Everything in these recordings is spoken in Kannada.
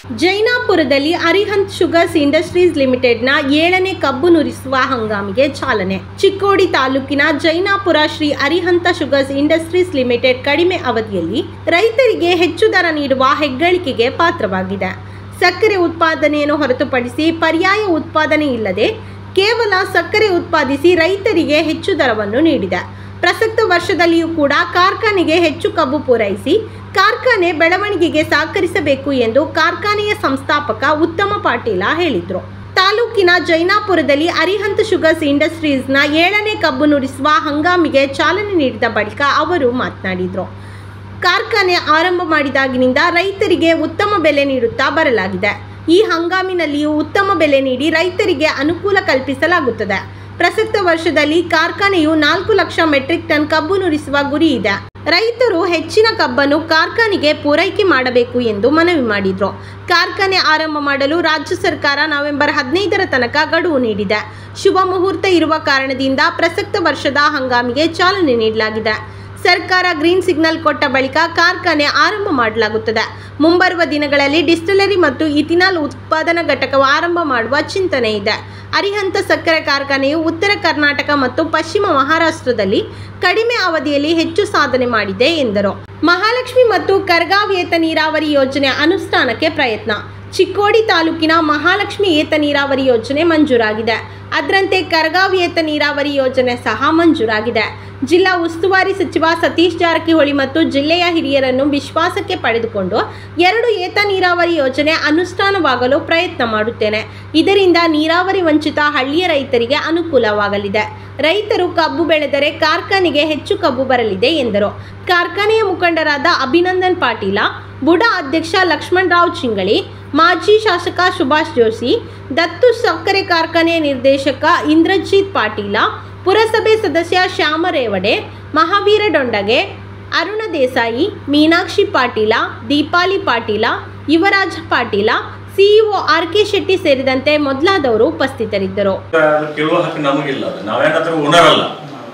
ಜೈನಾಪುರದಲ್ಲಿ ಅರಿಹಂತ್ ಶುಗರ್ಸ್ ಇಂಡಸ್ಟ್ರೀಸ್ ಲಿಮಿಟೆಡ್ನ ಏಳನೇ ಕಬ್ಬು ನುರಿಸುವ ಹಂಗಾಮಿಗೆ ಚಾಲನೆ ಚಿಕ್ಕೋಡಿ ತಾಲೂಕಿನ Jainapur Shri Arihant sugars industries limited ಕಡಿಮೆ ಅವಧಿಯಲ್ಲಿ ರೈತರಿಗೆ ಹೆಚ್ಚು ದರ ನೀಡುವ ಹೆಗ್ಗಳಿಕೆಗೆ ಪಾತ್ರವಾಗಿದೆ ಸಕ್ಕರೆ ಉತ್ಪಾದನೆಯನ್ನು ಹೊರತುಪಡಿಸಿ ಪರ್ಯಾಯ ಉತ್ಪಾದನೆ ಇಲ್ಲದೆ ಕೇವಲ ಸಕ್ಕರೆ ಉತ್ಪಾದಿಸಿ ರೈತರಿಗೆ ಹೆಚ್ಚು ದರವನ್ನು ನೀಡಿದೆ ಪ್ರಸಕ್ತ ವರ್ಷದಲ್ಲಿಯೂ ಕೂಡ ಕಾರ್ಖಾನೆಗೆ ಹೆಚ್ಚು ಕಬ್ಬು ಪೂರೈಸಿ ಕಾರ್ಖಾನೆ ಬೆಳವಣಿಗೆಗೆ ಸಹಕರಿಸಬೇಕು ಎಂದು ಕಾರ್ಖಾನೆಯ ಸಂಸ್ಥಾಪಕ ಉತ್ತಮ ಪಾಟೀಲ ಹೇಳಿದರು ತಾಲೂಕಿನ ಜೈನಾಪುರದಲ್ಲಿ ಅರಿಹಂತ್ ಶುಗರ್ಸ್ ಇಂಡಸ್ಟ್ರೀಸ್ನ ಏಳನೇ ಕಬ್ಬು ನುಡಿಸುವ ಹಂಗಾಮಿಗೆ ಚಾಲನೆ ನೀಡಿದ ಬಳಿಕ ಅವರು ಮಾತನಾಡಿದರು ಕಾರ್ಖಾನೆ ಆರಂಭ ಮಾಡಿದಾಗಿನಿಂದ ರೈತರಿಗೆ ಉತ್ತಮ ಬೆಲೆ ನೀಡುತ್ತಾ ಬರಲಾಗಿದೆ ಈ ಹಂಗಾಮಿನಲ್ಲಿಯೂ ಉತ್ತಮ ಬೆಲೆ ನೀಡಿ ರೈತರಿಗೆ ಅನುಕೂಲ ಕಲ್ಪಿಸಲಾಗುತ್ತದೆ ಪ್ರಸಕ್ತ ವರ್ಷದಲ್ಲಿ ಕಾರ್ಖಾನೆಯು ನಾಲ್ಕು ಲಕ್ಷ ಮೆಟ್ರಿಕ್ ಟನ್ ಕಬ್ಬು ನುರಿಸುವ ಗುರಿ ಇದೆ ರೈತರು ಹೆಚ್ಚಿನ ಕಬ್ಬನ್ನು ಕಾರ್ಖಾನೆಗೆ ಪೂರೈಕೆ ಮಾಡಬೇಕು ಎಂದು ಮನವಿ ಮಾಡಿದ್ರು ಕಾರ್ಖಾನೆ ಆರಂಭ ಮಾಡಲು ರಾಜ್ಯ ಸರ್ಕಾರ ನವೆಂಬರ್ ಹದಿನೈದರ ತನಕ ಗಡುವು ನೀಡಿದೆ ಶುಭ ಮುಹೂರ್ತ ಇರುವ ಕಾರಣದಿಂದ ಪ್ರಸಕ್ತ ವರ್ಷದ ಹಂಗಾಮಿಗೆ ಚಾಲನೆ ನೀಡಲಾಗಿದೆ ಸರ್ಕಾರ ಗ್ರೀನ್ ಸಿಗ್ನಲ್ ಕೊಟ್ಟ ಬಳಿಕ ಕಾರ್ಖಾನೆ ಆರಂಭ ಮಾಡಲಾಗುತ್ತದೆ ಮುಂಬರುವ ದಿನಗಳಲ್ಲಿ ಡಿಸ್ಟಿಲರಿ ಮತ್ತು ಇಥಿನಾಲ್ ಉತ್ಪಾದನಾ ಘಟಕ ಆರಂಭ ಮಾಡುವ ಚಿಂತನೆ ಇದೆ ಅರಿಹಂತ ಸಕ್ಕರೆ ಕಾರ್ಖಾನೆಯು ಉತ್ತರ ಕರ್ನಾಟಕ ಮತ್ತು ಪಶ್ಚಿಮ ಮಹಾರಾಷ್ಟ್ರದಲ್ಲಿ ಕಡಿಮೆ ಅವಧಿಯಲ್ಲಿ ಹೆಚ್ಚು ಸಾಧನೆ ಮಾಡಿದೆ ಎಂದರು ಮಹಾಲಕ್ಷ್ಮಿ ಮತ್ತು ಕರ್ಗಾವ್ ಏತ ನೀರಾವರಿ ಯೋಜನೆ ಅನುಷ್ಠಾನಕ್ಕೆ ಪ್ರಯತ್ನ ಚಿಕ್ಕೋಡಿ ತಾಲೂಕಿನ ಮಹಾಲಕ್ಷ್ಮಿ ಏತ ನೀರಾವರಿ ಯೋಜನೆ ಮಂಜೂರಾಗಿದೆ ಅದರಂತೆ ಕರ್ಗಾವ್ ಏತ ನೀರಾವರಿ ಯೋಜನೆ ಸಹ ಮಂಜೂರಾಗಿದೆ ಜಿಲ್ಲಾ ಉಸ್ತುವಾರಿ ಸಚಿವ ಸತೀಶ್ ಜಾರಕಿಹೊಳಿ ಮತ್ತು ಜಿಲ್ಲೆಯ ಹಿರಿಯರನ್ನು ವಿಶ್ವಾಸಕ್ಕೆ ಪಡೆದುಕೊಂಡು ಎರಡು ಏತ ನೀರಾವರಿ ಯೋಜನೆ ಅನುಷ್ಠಾನವಾಗಲು ಪ್ರಯತ್ನ ಮಾಡುತ್ತೇನೆ ಇದರಿಂದ ನೀರಾವರಿ ವಂಚಿತ ಹಳ್ಳಿಯ ರೈತರಿಗೆ ಅನುಕೂಲವಾಗಲಿದೆ ರೈತರು ಕಬ್ಬು ಬೆಳೆದರೆ ಕಾರ್ಖಾನೆಗೆ ಹೆಚ್ಚು ಕಬ್ಬು ಬರಲಿದೆ ಎಂದರು ಕಾರ್ಖಾನೆಯ ಮುಖಂಡರಾದ ಅಭಿನಂದನ್ ಪಾಟೀಲ ಬುಡ ಅಧ್ಯಕ್ಷ ಲಕ್ಷ್ಮಣ್ ರಾವ್ ಚಿಂಗಳಿ ಮಾಜಿ ಶಾಸಕ ಸುಭಾಷ್ ಜೋಶಿ ದತ್ತು ಸಕ್ಕರೆ ಕಾರ್ಖಾನೆ ನಿರ್ದೇಶಕ ಇಂದ್ರಜಿತ್ ಪಾಟೀಲ ಪುರಸಭೆ ಸದಸ್ಯ Shyama ರೇವಡೆ Mahavir ಡೊಂಡಗೆ Aruna Desai Meenakshi Patil Deepali Patil Yuvaraj Patil CEO R K Shetty ಸೇರಿದಂತೆ ಮೊದಲಾದವರು ಉಪಸ್ಥಿತರಿದ್ದರು ಅದು ಕೇಳುವ ಹಕ್ಕು ನಮಗಿಲ್ಲ ಅದು ನಾವೇನಾದ್ರೂ ಓನರ್ ಅಲ್ಲ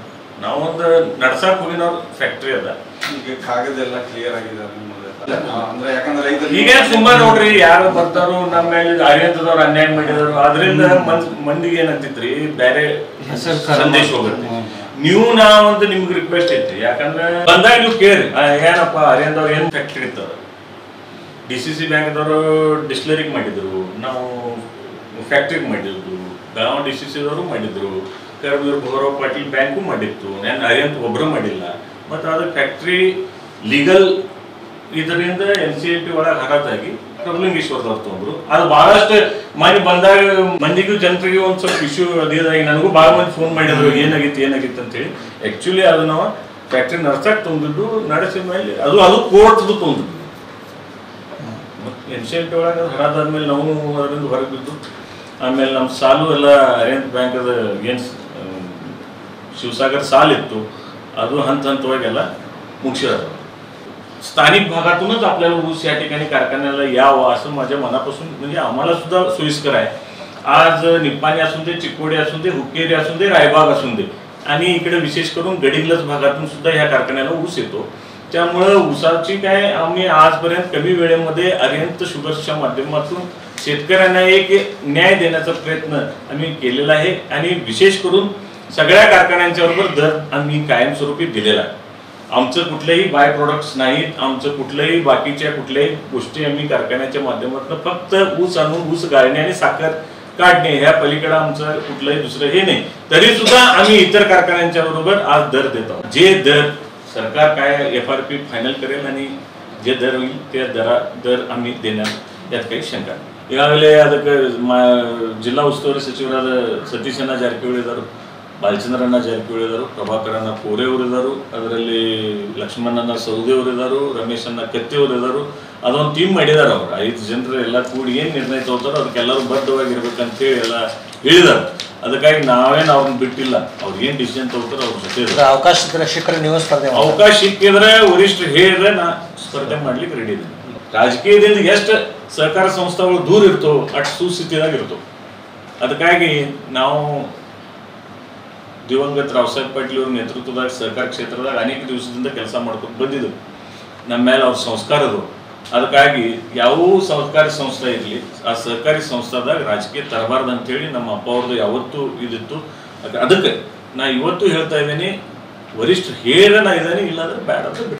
ನಾವೊಂದು ನಡ್ಸಕ್ ಹೋಗಿನವ್ರ ಫ್ಯಾಕ್ಟ್ರಿ ಅದ ಈಗ ಕಾಗದ ಎಲ್ಲ ಕ್ಲಿಯರ್ ಆಗಿದೆ ನಿಮ್ಮದು. ಆ, ಅಂದ್ರೆ ಯಾಕಂದ್ರೆ ರೈತರಿಗೆ ಈಗ ತುಂಬಾ ನೋಡ್ರಿ ಯಾರು ಬರ್ತಾರೋ ನಮ್ಮ ಮೇಲೆ ಅರಿಯಂತದವ್ರು ಅನ್ಯಾಯ ಮಾಡಿದಾರು ಅದರಿಂದ ಮಂದಿಗೆ ಏನಂತಿತ್ರಿ ಬೇರೆ ಸಂದೇಶ ಹೋಗುತ್ತೆ ನೀವು ನಾವಂತ ನಿಮ್ಗೆ ರಿಕ್ವೆಸ್ಟ್ ಐತಿ ಯಾಕಂದ್ರೆ ಬಂದಾಗ ನೀವು ಕೇಳಿ ಆ, ಏನಪ್ಪ ಅರಿಯಂದವ್ರು ಏನ್ ಫ್ಯಾಕ್ಟ್ರಿ ಇರ್ತಾರ ಡಿ ಸಿ ಸಿ ಬ್ಯಾಂಕ್ದವರು ಡಿಸ್ಲರಿಗೆ ಮಾಡಿದ್ರು ನಾವು ಫ್ಯಾಕ್ಟ್ರಿಗೆ ಮಾಡಿದ್ರು ಬೆಳಗಾವಿ ಡಿ ಸಿ ಸಿದವರು ಮಾಡಿದ್ರು ಕರಬೂರು ಭೈರವ್ ಪಾಟೀಲ್ ಬ್ಯಾಂಕು ಮಾಡಿತ್ತು ನಾನು ಅರಿಯಂತ ಒಬ್ಬರು ಮಾಡಿಲ್ಲ ಮತ್ತು ಅದು ಫ್ಯಾಕ್ಟ್ರಿ ಲೀಗಲ್ ಇದರಿಂದ ಎನ್ ಸಿ ಎಲ್ ಟಿ ಒಳಗೆ ಹರಾತಾಗಿ ಪ್ರಭುಲಿಂಗೇಶ್ವರದವ್ರು ತೊಗೊಂಡ್ರು ಅದು ಬಹಳಷ್ಟು ಮನೆ ಬಂದಾಗ ಮಂದಿಗೂ ಜನರಿಗೆ ಒಂದು ಸ್ವಲ್ಪ ಇಶ್ಯೂ ಅದೇದಾಗಿ ನನಗೂ ಭಾಳ ಮಂದಿ ಫೋನ್ ಮಾಡಿದ್ರು ಏನಾಗಿತ್ತು ಏನಾಗಿತ್ತು ಅಂತೇಳಿ ಆ್ಯಕ್ಚುಲಿ ಅದು ನಾವು ಫ್ಯಾಕ್ಟ್ರಿ ನಡ್ಸಕ್ಕೆ ತೊಗೊಂಡಿದ್ದು ನಡೆಸಿದ ಮೇಲೆ ಅದು ಅದು ಕೋರ್ಟ್ದು ತೊಗೊಂಡಿದ್ದು ಎನ್ ಸಿ ಎಲ್ ಟಿ ಒಳಗೆ ಹರಾದಾದ್ಮೇಲೆ ನಾವು ಅದರಿಂದ ಹೊರಗೆ ಬಿದ್ದು ಆಮೇಲೆ ನಮ್ಮ ಸಾಲು ಎಲ್ಲ ಅರೇಂಜ್ ಬ್ಯಾಂಕದ ಏನು ಶಿವಸಾಗರ್ ಸಾಲ್ इತ್ತು ಅದು हंत हंतवाಗೆಲ್ಲ मुक्षर स्थानिक भागातूनच आपल्याला ऊस या ठिकाणी कारखान्याला यावं असं माझ्या मनापासून म्हणजे आम्हाला सुद्धा सोयीस्कर आहे आज निप्पाणी असून दे चिकोडी असून दे हुक्केरी असून दे रायबाग असून दे आणि इकडे विशेष करून गडिंग्लज भागातून सुद्धा ह्या कारखान्याला ऊस येतो त्यामुळं ऊसाची काय आम्ही आजपर्यंत कमी वेळेमध्ये अरिहंत शुगर्सच्या माध्यमातून शेतकऱ्यांना एक न्याय देण्याचा प्रयत्न आम्ही केलेला आहे आणि विशेष करून सगळ्या कारखान्यांच्या बरोबर दर आम्ही कायमस्वरूपी दिलेला आहे आमचं कुठलेही बाय प्रोडक्ट्स नाहीत आमचं कुठल्याही बाकीच्या कुठल्याही गोष्टी आम्ही कारखान्याच्या माध्यमातून फक्त ऊस आणून ऊस गाळणे आणि साखर काढणे ह्या पलीकडे आमचं कुठलंही दुसरं हे नाही तरी सुद्धा आम्ही इतर कारखान्यांच्या बरोबर आज दर देतो जे दर सरकार काय एफ आर पी फायनल करेल आणि जे दर होईल त्या दरा दर ಆಮಿ ದೇण्यात ಯಾತ್ ಕೈ ಶಂಕ ಈಗಾಗಲೇ ಅದಕ್ಕೆ ಮ- ಜಿಲ್ಲಾ ಉಸ್ತುವಾರಿ ಸಚಿವರಾದ ಸತೀಶಣ್ಣ ಜಾರಕಿಹೊಳಿ ಇದ್ದಾರೆ ಬಾಲಚಂದ್ರಣ್ಣ ಜಾರಕಿಹೊಳಿ ಇದ್ದಾರೆ ಪ್ರಭಾಕರಣ್ಣ ಕೋರೆ ಅವರು ಇದ್ದಾರೆ ಅದರಲ್ಲಿ ಲಕ್ಷ್ಮಣಣ್ಣ ಸೌದಿ ಅವರು ಇದ್ದಾರೆ ರಮೇಶಣ್ಣ ಕತ್ತಿ ಅವರು ಇದ್ದಾರೆ ಅದೊಂದು ಟೀಮ್ ಮಾಡಿದಾರೆ ಅವ್ರು ಐದು ಜನರು ಎಲ್ಲ ಕೂಡಿ ಏನು ನಿರ್ಣಯ ತಗೋತಾರೋ ಅದಕ್ಕೆಲ್ಲರೂ ಬದ್ಧವಾಗಿರ್ಬೇಕಂತೇಳಿ ಎಲ್ಲ ಹೇಳಿದಾರೆ ಅದಕ್ಕಾಗಿ ನಾವೇನು ಅವ್ರನ್ನ ಬಿಟ್ಟಿಲ್ಲ ಅವ್ರು ಏನು ಡಿಸಿಷನ್ ತಗೋತಾರೋ ಅವ್ರ ಜೊತೆ ಇದ್ದಾರೆ. ಅವಕಾಶ ಇದ್ರೆ ಶಿಖರ ನೀವು ಸ್ಪರ್ಧೆ ಮಾಡಿ ಅವಕಾಶ ಸಿಕ್ಕಿದ್ರೆ ವರಿಷ್ಠರು ಹೇಳಿದ್ರೆ ನಾ ಸ್ಪರ್ಧೆ ಮಾಡ್ಲಿಕ್ಕೆ ರೆಡಿ ಇದ್ದೀನಿ ರಾಜಕೀಯದಿಂದ ಎಷ್ಟು ಸಹಕಾರ ಸಂಸ್ಥೆಗಳು ದೂರ ಇರ್ತೋ ಅಷ್ಟು ಸುಸ್ಥಿತಿದಾಗ ಇರ್ತೋ ಅದಕ್ಕಾಗಿ ನಾವು ದಿವಂಗತ ರಾವಸಾಹೇಬ್ ಪಾಟೀಲ್ ಅವ್ರ ನೇತೃತ್ವದಾಗ ಸಹಕಾರ ಕ್ಷೇತ್ರದಾಗ ಅನೇಕ ದಿವಸದಿಂದ ಕೆಲಸ ಮಾಡ್ಕೊಂಡು ಬಂದಿದ್ದು ನಮ್ಮ ಮೇಲೆ ಅವ್ರ ಸಂಸ್ಕಾರ ಅದು ಅದಕ್ಕಾಗಿ ಯಾವ ಸಹಕಾರಿ ಸಂಸ್ಥೆ ಇರಲಿ ಆ ಸಹಕಾರಿ ಸಂಸ್ಥಾದಾಗ ರಾಜಕೀಯ ತರಬಾರ್ದು ಅಂತೇಳಿ ನಮ್ಮ ಅಪ್ಪ ಅವ್ರದ್ದು ಯಾವತ್ತೂ ಇದಿತ್ತು ಅದ್- ಅದಕ್ಕೆ ನಾ ಇವತ್ತು ಹೇಳ್ತಾ ಇದ್ದೀನಿ ವರಿಷ್ಠ ಹೇಳ ನಾ ಇದ್ದೇನೆ ಇಲ್ಲಾಂದ್ರೆ ಬೇಡ ಅಂತ ಬಿಟ್ಟು